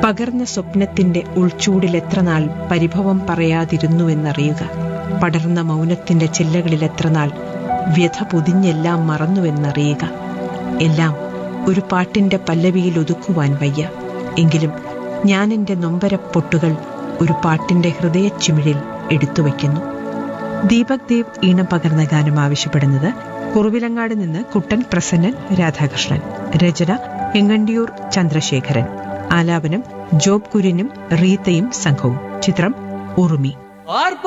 പകർന്ന സ്വപ്നത്തിന്റെ ഉൾച്ചൂടിൽ എത്ര നാൾ പരിഭവം പറയാതിരുന്നുവെന്നറിയുക പടർന്ന മൗനത്തിന്റെ ചില്ലകളിൽ എത്ര നാൾ വ്യഥ പൊതിഞ്ഞെല്ലാം മറന്നുവെന്നറിയുക എല്ലാം ഒരു പാട്ടിന്റെ പല്ലവിയിൽ ഒതുക്കുവാൻ വയ്യ എങ്കിലും ഞാൻ എന്റെ നൊമ്പരപ്പൊട്ടുകൾ ഒരു പാട്ടിന്റെ ഹൃദയച്ചിമിഴിൽ എടുത്തുവെക്കുന്നു ദീപക് ദേവ് ഈണം പകർന്ന ഗാനം ആവശ്യപ്പെടുന്നത് കുറുവിലങ്ങാട് നിന്ന് കുട്ടൻ പ്രസന്നൻ രാധാകൃഷ്ണൻ രചന എങ്ങണ്ടിയൂർ ചന്ദ്രശേഖരൻ ആലാപനം ജോബ് കുര്യനും റീത്തയും സംഘവും ചിത്രം ഉറുമി